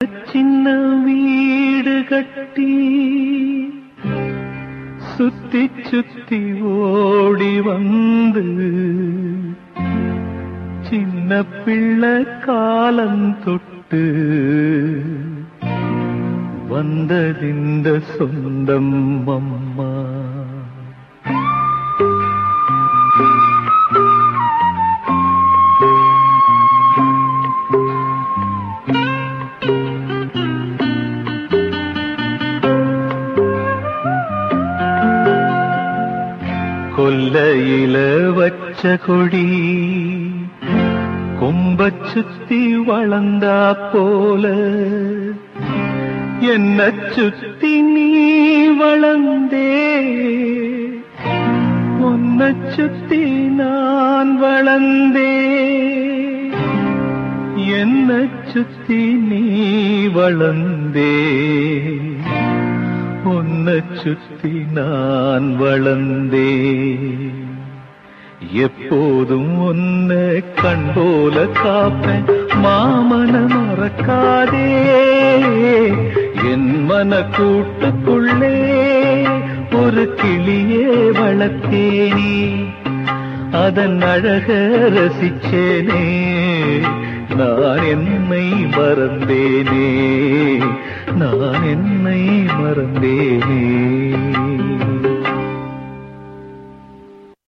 சின்ன வீடு கட்டி சுத்தி சுத்தி ஓடி வந்து சின்ன பிள்ளை காலம் தொட்டு வந்ததிந்த சொந்தம் அம்மா கொல்லையில வச்ச கொடி கொம்ப சுத்தி வளர்ந்தா போல என்ன சுத்தி நீ வளர்ந்தே உன்னை சுத்தி நான் வளர்ந்தே என்ன சுத்தி நீ வளர்ந்தே உன்னை சுத்தி நான் வளர்ந்தே எப்போதும் உன்னை கண் போல காப்பேன் மாமன மறக்காதே என் மன கூட்டுக்குள்ளே ஒரு கிளியே வளர்த்தேனே அதன் அழக ரசிச்சேனே நான் என்னை மறந்தேனே நான் என்னை மறந்தேனே